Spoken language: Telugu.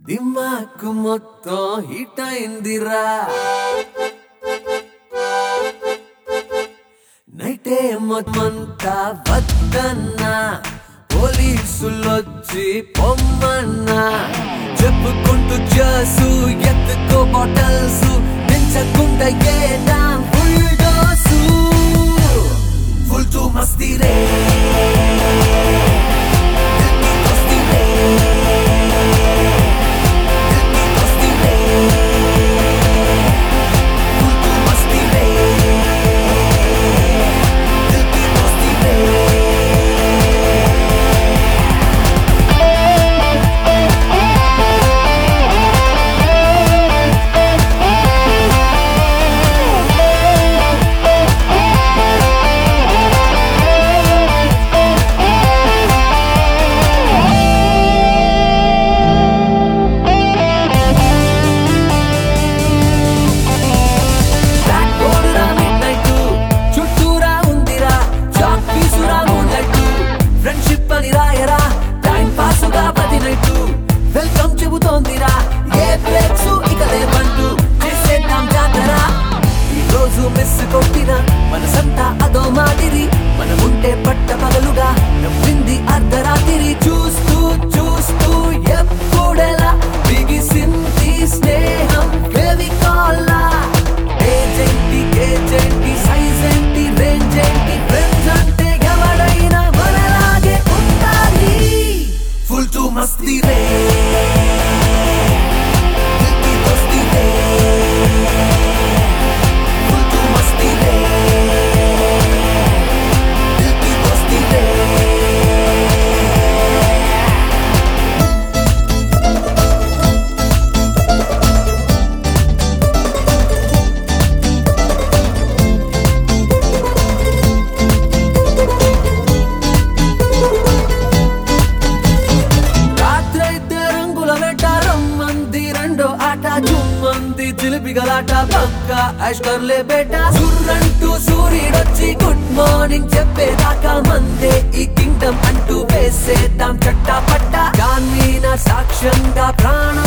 దిమాకు మొత్తం హిట్ అయిందిరా నైటే మొత్తమంతా వద్దన్నా పోలీసులొచ్చి పొమ్మన్నా చెప్పుకుంటూ చేసు ఎత్తుకో బాటల్స్ పెంచకుండా ఏదా ఫుల్ డోసు ఫుల్ టు మస్తీ రే దిల్కి దోస్తీ రే దిల్కి దోస్తీ రే ఫుల్ టు మస్తీ రే దిల్కి దోస్తీ రే బ్లాక్ బోర్డ్ రా మిడ్ నైట్ చుట్టూరా ఉందిరా చాక్ పీసురా మూన్ లైట్ ఫ్రెండ్షిప్ అని రాయరా టైం పాస్ గా ప్రతి నైట్ వెల్కమ్ చెబుతోందిరా ఏ బ్రేక్స్ ఇక లేవంటూ చేసేద్దాం జాతర ఈ రోజు మిస్ కొట్టిన మనసంతా అదో మాదిరి మనముంటే పట్ట పగలుగా నవ్వింది అర్ధరాత్రి చూస్తూ చూస్తూ ఎప్పుడెలా బిగిసింది స్నేహం ఫెవికాల్లా ఏజెంటి ఏజెంటి సైజ్ ఏంటి రేంజ్ ఏంటి ఫ్రెండ్స్ అంటే ఎవడైనా మనలాగే ఉండాలి ఫుల్ టు మస్తీ రే దిల్కి దోస్తీ రే ఫుల్ టు మస్తీ రే దిల్కి దోస్తీ రే రాత్రైతే రంగుల వేట రమ్మంది రెండో ఆట జుమ్మంది చిలిపి గలాట పక్క ఐశ్వర్లే బేట సుర్రంటూ సూర్యుడొచ్చి గుడ్ మార్నింగ్ చెప్పేదాకా మందే ఈ కింగ్డమ్ అంటూ వేసేద్దాం చట్టా పట్ట దాని సాక్ష్యంగా ప్రాణం